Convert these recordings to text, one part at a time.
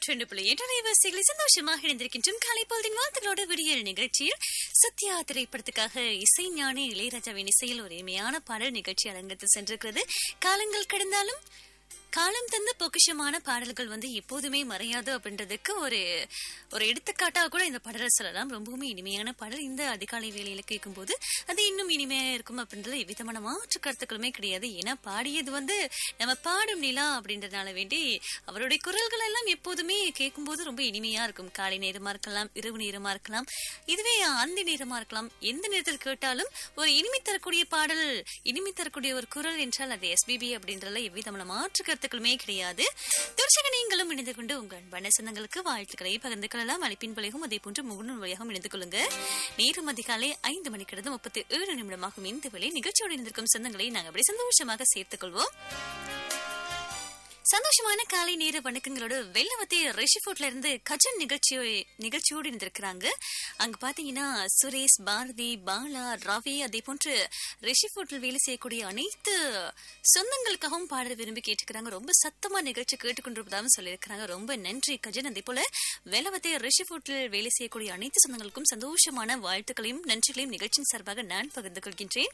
நூற்றி ரெண்டு புள்ளி எட்டு அலைவரிசைகளை சந்தோஷமாக இணைந்திருக்கின்றோம் காலை பொழுதின் வாழ்த்துக்களோடு விடியல் நிகழ்ச்சியில் சத்யா திரைப்படத்துக்காக இசை ஞானி இளையராஜாவின் இசையில் ஒரு இனிமையான பாடல் நிகழ்ச்சி அரங்கத்தில் சென்றிருக்கிறது காலங்கள் கடந்தாலும் காலம் தந்த பொக்கிஷமான பாடல்கள் வந்து எப்போதுமே மறையாது அப்படின்றதுக்கு ஒரு ஒரு எடுத்துக்காட்டாக கூட இந்த பாடலை சொல்லலாம் ரொம்பவுமே இனிமையான பாடல் இந்த அதிகாலை வேலையில கேட்கும்போது அது இன்னும் இனிமையா இருக்கும் அப்படின்றதுல எவ்விதமான மாற்று கருத்துக்களுமே கிடையாது ஏன்னா பாடியது வந்து நம்ம பாடும் நிலா அப்படின்றதுனால வேண்டி அவருடைய குரல்கள் எல்லாம் எப்போதுமே கேட்கும்போது ரொம்ப இனிமையா இருக்கும் காலை நேரமா இருக்கலாம் இரவு நேரமா இருக்கலாம் இதுவே அந்த நேரமா இருக்கலாம் எந்த நேரத்தில் கேட்டாலும் ஒரு இனிமை தரக்கூடிய பாடல் இனிமை தரக்கூடிய ஒரு குரல் என்றால் அது எஸ்பிபி அப்படின்றதுல எவ்விதமான மாற்று கருத்துக்களுமே கிடையாது தொடர்ச்சியாக நீங்களும் இணைந்து கொண்டு உங்கள் அன்பான சொந்தங்களுக்கு வாழ்த்துக்களை பகிர்ந்து கொள்ளலாம் அழைப்பின் வழியாகவும் அதே போன்று முகநூல் வழியாகவும் இணைந்து கொள்ளுங்க நேரம் அதிகாலை ஐந்து மணிக்கிறது முப்பத்தி ஏழு நிமிடமாகும் இந்த வேளை நிகழ்ச்சியோடு இணைந்திருக்கும் சொந்தங்களை நாங்கள் அப்படி சந்தோஷமாக சேர்த்துக் கொள்வோம் சந்தோஷமான காலை நேர வணக்கங்களோட வெள்ளவத்தி ரிஷி ஃபுட்ல இருந்து கஜன் நிகழ்ச்சி நிகழ்ச்சியோடு இருந்திருக்கிறாங்க அங்க பாத்தீங்கன்னா சுரேஷ் பாரதி பாலா ரவி அதே போன்று ரிஷி ஃபுட்ல வேலை செய்யக்கூடிய அனைத்து சொந்தங்களுக்காகவும் பாட விரும்பி கேட்டுக்கிறாங்க ரொம்ப சத்தமா நிகழ்ச்சி கேட்டுக்கொண்டிருப்பதாகவும் சொல்லியிருக்கிறாங்க ரொம்ப நன்றி கஜன் அதே போல வெள்ளவத்தி ரிஷி ஃபுட்ல வேலை செய்யக்கூடிய அனைத்து சொந்தங்களுக்கும் சந்தோஷமான வாழ்த்துக்களையும் நன்றிகளையும் நிகழ்ச்சியின் சார்பாக நான் பகிர்ந்து கொள்கின்றேன்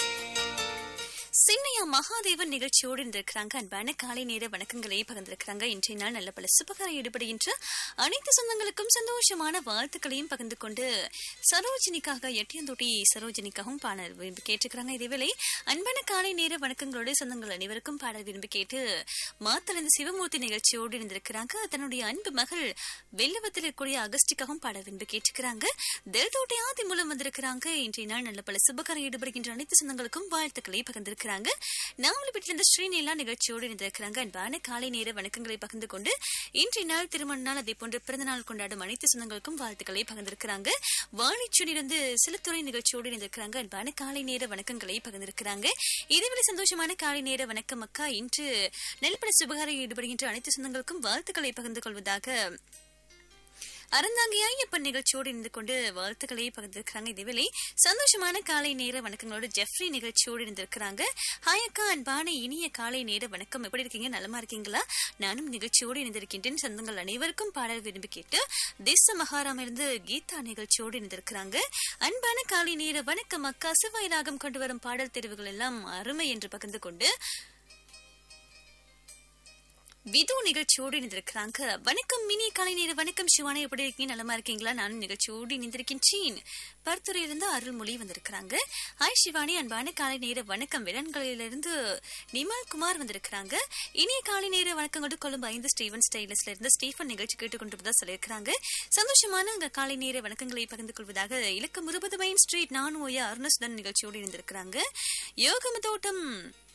சின்னையா மகாதேவன் நிகழ்ச்சியோடு இருந்திருக்கிறாங்க அன்பான காலை நேர வணக்கங்களை பகிர்ந்திருக்கிறாங்க இன்றைய நாள் நல்ல பல சுபகாரம் ஈடுபடுகின்ற அனைத்து சொந்தங்களுக்கும் சந்தோஷமான வாழ்த்துக்களையும் பகிர்ந்து கொண்டு சரோஜினிக்காக எட்டியந்தொட்டி சரோஜினிக்காகவும் பாடல் விரும்பி கேட்டுக்கிறாங்க இதேவேளை அன்பான காலை நேர வணக்கங்களோடு சொந்தங்கள் அனைவருக்கும் பாடல் விரும்பி கேட்டு மாத்தலந்து சிவமூர்த்தி நிகழ்ச்சியோடு இருந்திருக்கிறாங்க தன்னுடைய அன்பு மகள் வெள்ளவத்தில் இருக்கக்கூடிய அகஸ்டிக்காகவும் பாடல் விரும்பி கேட்டுக்கிறாங்க தெல்தோட்டை ஆதி மூலம் வந்திருக்கிறாங்க இன்றைய நாள் நல்ல பல சுபகாரம் ஈடுபடுகின்ற அனைத்து சொந்தங்களுக்கும் வாழ்த்துக்களை பகிர்ந்திருக்கிறாங்க நாவலப்பட்டிலிருந்து ஸ்ரீநீலா நிகழ்ச்சியோடு இணைந்திருக்கிறாங்க அன்பான காலை நேர வணக்கங்களை பகிர்ந்து கொண்டு இன்றைய நாள் திருமண நாள் அதே போன்று பிறந்த நாள் கொண்டாடும் அனைத்து சொந்தங்களுக்கும் வாழ்த்துக்களை பகிர்ந்திருக்கிறாங்க வாழைச்சூனிலிருந்து சிலத்துறை நிகழ்ச்சியோடு இணைந்திருக்கிறாங்க அன்பான காலை நேர வணக்கங்களை பகிர்ந்திருக்கிறாங்க இதேவேளை சந்தோஷமான காலை நேர வணக்கம் அக்கா இன்று நெல்பட சுபகாரம் ஈடுபடுகின்ற அனைத்து சொந்தங்களுக்கும் வாழ்த்துக்களை பகிர்ந்து கொள்வதாக அறந்தாங்கி ஐயப்பன் நிகழ்ச்சியோடு இணைந்து கொண்டு வாழ்த்துக்களை பகிர்ந்திருக்கிறாங்க இதேவேளை சந்தோஷமான காலை நேர வணக்கங்களோடு ஜெஃப்ரி நிகழ்ச்சியோடு இருந்திருக்கிறாங்க ஹாய் அக்கா அன்பான இனிய காலை நேர வணக்கம் எப்படி இருக்கீங்க நலமா இருக்கீங்களா நானும் நிகழ்ச்சியோடு இணைந்திருக்கின்றேன் சொந்தங்கள் அனைவருக்கும் பாடல் விரும்பி கேட்டு தேச மகாராம் இருந்து கீதா நிகழ்ச்சியோடு இணைந்திருக்கிறாங்க அன்பான காலை நேர வணக்கம் அக்கா சிவாய் ராகம் கொண்டு வரும் பாடல் தெரிவுகள் எல்லாம் அருமை என்று பகிர்ந்து கொண்டு விது நிகழ்ச்சியோடு இணைந்திருக்கிறாங்க வணக்கம் மினி காலை நேர வணக்கம் சிவானா எப்படி இருக்கீங்க நலமா இருக்கீங்களா நானும் நிகழ்ச்சியோடு இணைந்திருக்கின்றேன் பருத்துறையிலிருந்து அருள்மொழி வந்திருக்கிறாங்க ஹாய் சிவானி அன்பான காலை நேர வணக்கம் விலன்களிலிருந்து நிமல் குமார் வந்திருக்கிறாங்க இனிய காலை நேர வணக்கங்களோடு கொழும்பு ஐந்து ஸ்டீவன் ஸ்டைலஸ்ல இருந்து ஸ்டீஃபன் நிகழ்ச்சி கேட்டுக்கொண்டிருப்பதா சொல்லியிருக்கிறாங்க சந்தோஷமான உங்க காலை நேர வணக்கங்களை பகிர்ந்து கொள்வதாக இலக்கம் இருபது மைன் ஸ்ட்ரீட் நான் ஓய அருணசுதன் நிகழ்ச்சியோடு இணைந்திருக்கிறாங்க யோகமதோட்டம்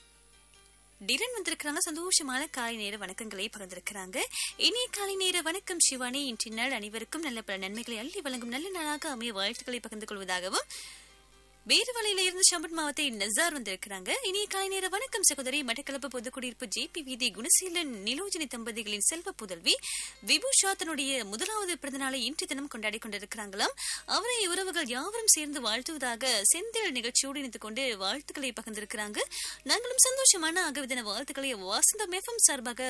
டிரன் வந்திருக்கிறாங்க சந்தோஷமான காலை நேர வணக்கங்களை பகிர்ந்திருக்கிறாங்க இனிய காலை நேர வணக்கம் சிவானி இன்றைய நாள் அனைவருக்கும் நல்ல பல நன்மைகளை அள்ளி வழங்கும் நல்ல நாளாக அமைய வாழ்த்துக்களை பகிர்ந்து கொள்வதாகவும் வேறுவலையில இருந்து சம்பட் மாவத்தை நசார் வந்திருக்கிறாங்க இனிய காலை நேர வணக்கம் சகோதரி மட்டக்களப்பு பொதுக்குடியிருப்பு ஜே பி வீதி குணசீலன் நிலோஜினி தம்பதிகளின் செல்வ புதல்வி விபுஷா தன்னுடைய முதலாவது பிறந்தநாளை இன்று தினம் கொண்டாடி கொண்டிருக்கிறாங்களாம் அவரை உறவுகள் யாவரும் சேர்ந்து வாழ்த்துவதாக செந்தில் நிகழ்ச்சியோடு இணைந்து கொண்டு வாழ்த்துக்களை பகிர்ந்திருக்கிறாங்க நாங்களும் சந்தோஷமான அகவிதன வாழ்த்துக்களை வாசந்தம் எஃப்எம் சார்பாக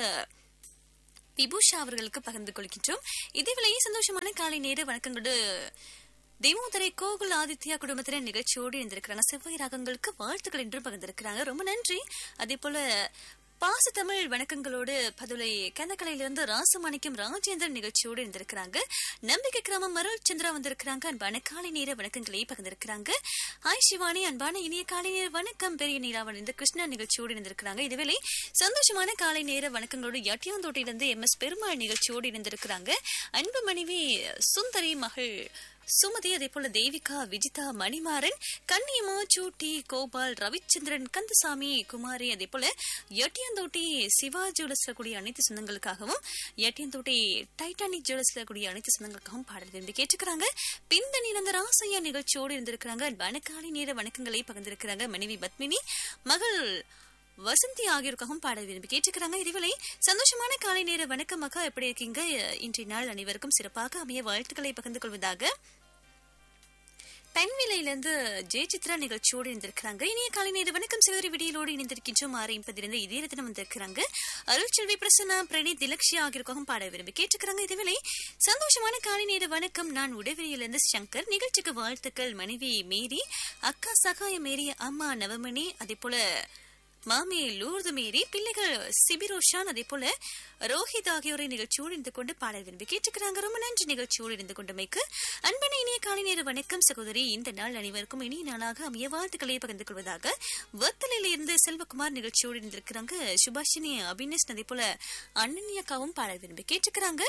விபூஷா அவர்களுக்கு பகிர்ந்து கொள்கின்றோம் இதேவேளையே சந்தோஷமான காலை நேர வணக்கங்களோடு தெய்வத்தரை கோகுல் ஆதித்யா குடும்பத்தினர் நிகழ்ச்சியோடு இருந்திருக்கிறாங்க செவ்வாய் ராகங்களுக்கு வாழ்த்துக்கள் என்றும் பகிர்ந்திருக்கிறாங்க ரொம்ப நன்றி அதே போல பாச தமிழ் வணக்கங்களோடு பதுளை கந்தக்கலையிலிருந்து ராசமாணிக்கம் ராஜேந்திரன் நிகழ்ச்சியோடு இருந்திருக்கிறாங்க நம்பிக்கை கிராமம் மருள் சந்திரா வந்திருக்கிறாங்க அன்பான காலை நேர வணக்கங்களை பகிர்ந்திருக்கிறாங்க ஹாய் சிவானி அன்பான இனிய காலை நேர வணக்கம் பெரிய நீராவன் இந்த கிருஷ்ணா நிகழ்ச்சியோடு இருந்திருக்கிறாங்க இதுவேளை சந்தோஷமான காலை நேர வணக்கங்களோடு எட்டியாந்தோட்டையிலிருந்து எம் எஸ் பெருமாள் நிகழ்ச்சியோடு இருந்திருக்கிறாங்க அன்பு மனைவி சுந்தரி மகள் சுமதி அதே போல தேவிகா விஜிதா மணிமாறன் கன்னியம்மா சூட்டி கோபால் ரவிச்சந்திரன் கந்தசாமி குமாரி அதே போல எட்டியந்தோட்டி சிவா ஜுவல்ஸ்ல கூடிய அனைத்து சொந்தங்களுக்காகவும் எட்டியந்தோட்டி டைட்டானிக் ஜுவல்ஸ்ல கூடிய அனைத்து சொந்தங்களுக்காகவும் பாடல் விரும்பி கேட்டுக்கிறாங்க பிந்தணி அந்த ராசையா நிகழ்ச்சியோடு இருந்திருக்கிறாங்க வணக்காலை நேர வணக்கங்களை பகிர்ந்திருக்கிறாங்க மனைவி பத்மினி மகள் வசந்தி ஆகியோருக்காகவும் பாடல் விரும்பி கேட்டுக்கிறாங்க இதுவரை சந்தோஷமான காலை நேர வணக்கம் அக்கா எப்படி இருக்கீங்க இன்றைய நாள் அனைவருக்கும் சிறப்பாக அமைய வாழ்த்துக்களை பகிர்ந்து கொள்வதாக பெண்விலையில இருந்து ஜெயசித்ரா நிகழ்ச்சியோடு இருந்திருக்கிறாங்க இனிய காலை நேர வணக்கம் சகோதரி விடியலோடு இணைந்திருக்கின்றோம் ஆறு இப்பதிலிருந்து இதே தினம் வந்திருக்கிறாங்க அருள்செல்வி பிரசன்னா பிரணீத் திலக்ஷியா ஆகியோருக்காகவும் பாட விரும்பி கேட்டுக்கிறாங்க இதுவேளை சந்தோஷமான காலை நேர வணக்கம் நான் உடவிலிருந்து சங்கர் நிகழ்ச்சிக்கு வாழ்த்துக்கள் மனைவி மேரி அக்கா சகாய மேரி அம்மா நவமணி அதே போல மாமி லூர்து மேரி பிள்ளைகள் சிபிரோஷான் அதே போல ரோஹித் ஆகியோரை நிகழ்ச்சியோடு இருந்து கொண்டு பாடல் விரும்பி கேட்டுக்கிறாங்க ரொம்ப நன்றி நிகழ்ச்சியோடு இருந்து கொண்டமைக்கு அன்பன இனிய காலை நேர வணக்கம் சகோதரி இந்த நாள் அனைவருக்கும் இனிய நாளாக அமைய வாழ்த்துக்களை பகிர்ந்து கொள்வதாக வத்தலில் இருந்து செல்வகுமார் நிகழ்ச்சியோடு இருந்திருக்கிறாங்க சுபாஷினி அபினஸ் அதே போல அண்ணனியக்காவும் பாடல் விரும்பி கேட்டுக்கிறாங்க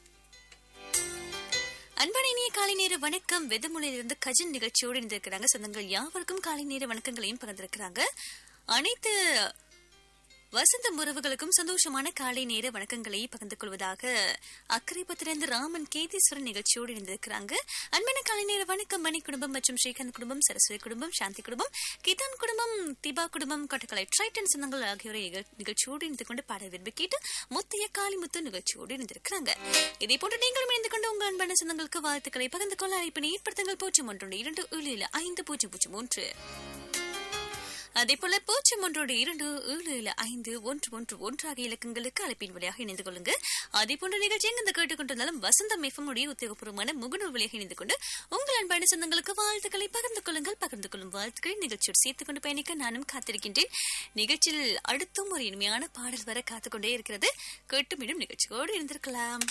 அன்பனினிய காலை நேர வணக்கம் வெதமுலையிலிருந்து கஜன் நிகழ்ச்சியோடு இருந்திருக்கிறாங்க சொந்தங்கள் யாவருக்கும் காலை நேர வணக்கங்களையும் பகிர்ந்திருக்கிறாங்க அனைத்து வசந்த உறவுகளுக்கும் சந்தோஷமான காலை நேர வணக்கங்களை பகிர்ந்து கொள்வதாக அக்கரைப்பத்திலிருந்து ராமன் கேதீஸ்வரன் நிகழ்ச்சியோடு இருந்திருக்கிறாங்க அன்பான காலை நேர வணக்கம் மணி குடும்பம் மற்றும் ஸ்ரீகாந்த் குடும்பம் சரஸ்வதி குடும்பம் சாந்தி குடும்பம் கிதான் குடும்பம் திபா குடும்பம் கொட்டக்கலை ட்ரைட்டன் சொந்தங்கள் ஆகியோரை நிகழ்ச்சியோடு இருந்து கொண்டு பாட விரும்பி கேட்டு முத்தைய காளிமுத்து நிகழ்ச்சியோடு இருந்திருக்கிறாங்க இதே போன்று நீங்களும் இணைந்து கொண்டு உங்கள் அன்பான சொந்தங்களுக்கு வாழ்த்துக்களை பகிர்ந்து கொள்ள அழைப்பினை ஏற்படுத்துங்கள் பூஜ்ஜியம் ஒன்று இரண்டு ஏழு ஐந்து பூஜ்ஜியம் பூஜ்ஜியம் மூன்று அதே போல பூஜ்ஜியம் ஒன்றோடு இரண்டு ஏழு ஏழு ஐந்து ஒன்று ஒன்று ஒன்று ஆகிய இலக்கங்களுக்கு அழைப்பின் வழியாக இணைந்து கொள்ளுங்க அதே போன்ற நிகழ்ச்சி எங்க கேட்டுக்கொண்டிருந்தாலும் வசந்தம் எஃப்எம்முடைய உத்தியோகபூர்வமான முகநூல் வழியாக இணைந்து கொண்டு உங்கள் அன்பான சொந்தங்களுக்கு வாழ்த்துக்களை பகிர்ந்து கொள்ளுங்கள் பகிர்ந்து கொள்ளும் வாழ்த்துக்களை நிகழ்ச்சியோடு சேர்த்துக் கொண்டு பயணிக்க நானும் காத்திருக்கின்றேன் நிகழ்ச்சியில் அடுத்தும் ஒரு இனிமையான பாடல் வர காத்துக்கொண்டே இருக்கிறது கேட்டுமிடும் நிகழ்ச்சியோடு இருந்திருக்கலாம்